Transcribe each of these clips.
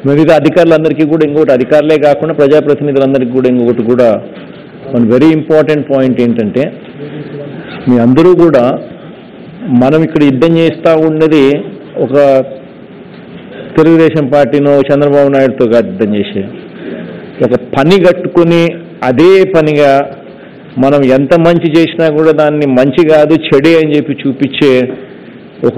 మిగతా అధికారులందరికీ కూడా ఇంకొకటి అధికారులే కాకుండా ప్రజాప్రతినిధులందరికీ కూడా ఇంకొకటి కూడా వన్ వెరీ ఇంపార్టెంట్ పాయింట్ ఏంటంటే మీ అందరూ కూడా మనం ఇక్కడ యుద్ధం చేస్తూ ఉన్నది ఒక తెలుగుదేశం పార్టీనో చంద్రబాబు నాయుడుతో కాదు యుద్ధం చేసే ఒక పని కట్టుకుని అదే పనిగా మనం ఎంత మంచి చేసినా కూడా దాన్ని మంచి కాదు చెడే అని చెప్పి చూపించే ఒక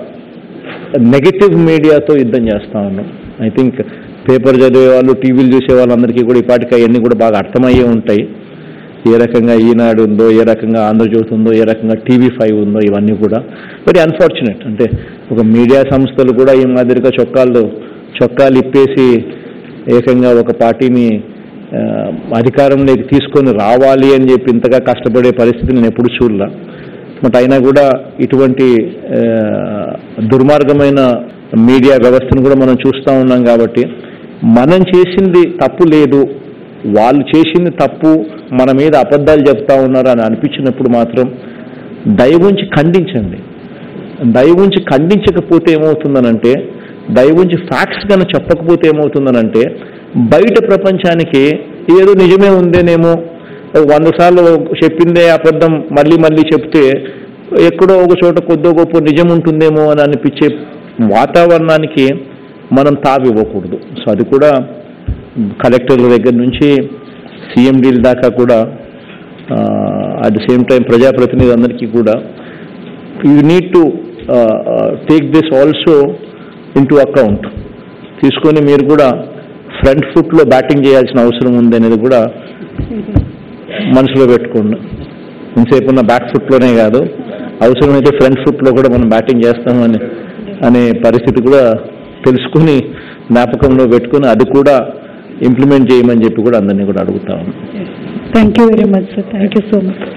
నెగటివ్ మీడియాతో యుద్ధం చేస్తా ఉన్నాం ఐ థింక్ పేపర్ చదివే వాళ్ళు టీవీలు చూసే వాళ్ళందరికీ కూడా ఈ పాటికి అవన్నీ కూడా బాగా అర్థమయ్యే ఉంటాయి ఏ రకంగా ఈనాడు ఉందో ఏ రకంగా ఆంధ్రజ్యోతి ఉందో ఏ రకంగా టీవీ ఫైవ్ ఉందో ఇవన్నీ కూడా వెరీ అన్ఫార్చునేట్ అంటే ఒక మీడియా సంస్థలు కూడా ఈ మాదిరిగా చొక్కాలు చొక్కాలు ఇప్పేసి ఏకంగా ఒక పార్టీని ఆ, అధికారంలోకి తీసుకొని రావాలి అని చెప్పి ఇంతగా కష్టపడే పరిస్థితి నేను ఎప్పుడు చూడలే బట్ అయినా కూడా ఇటువంటి ఆ, దుర్మార్గమైన మీడియా వ్యవస్థను కూడా మనం చూస్తూ ఉన్నాం కాబట్టి మనం చేసింది తప్పు లేదు వాళ్ళు చేసింది తప్పు మన మీద అబద్ధాలు చెప్తా ఉన్నారు అని అనిపించినప్పుడు మాత్రం దయవుంచి ఖండించండి దయవుంచి ఖండించకపోతే ఏమవుతుందనంటే దయవుంచి ఫ్యాక్ట్స్ కనుక చెప్పకపోతే ఏమవుతుందనంటే బయట ప్రపంచానికి ఏదో నిజమే ఉందేనేమో ఒక వంద సార్లు చెప్పిందే అబద్ధం మళ్ళీ మళ్ళీ చెప్తే ఎక్కడో ఒక చోట కొద్దో గొప్ప నిజం ఉంటుందేమో అని అనిపించే వాతావరణానికి మనం తావివ్వకూడదు సో అది కూడా కలెక్టర్ల దగ్గర నుంచి సీఎండీల దాకా కూడా అట్ ద సేమ్ టైం ప్రజాప్రతినిధులందరికీ కూడా you need to take this also into account తీసుకొని మీరు కూడా ఫ్రంట్ ఫుట్లో బ్యాటింగ్ చేయాల్సిన అవసరం ఉంది అనేది కూడా మనసులో పెట్టుకోండి ఇంతసేపు ఉన్న బ్యాక్ ఫుట్లోనే కాదు అవసరమైతే ఫ్రంట్ ఫుట్లో కూడా మనం బ్యాటింగ్ చేస్తామని అనే పరిస్థితి కూడా తెలుసుకుని జ్ఞాపకంలో పెట్టుకుని అది కూడా ఇంప్లిమెంట్ చేయమని చెప్పి కూడా అందరినీ కూడా అడుగుతా ఉన్నాను thank you very much sir thank you so much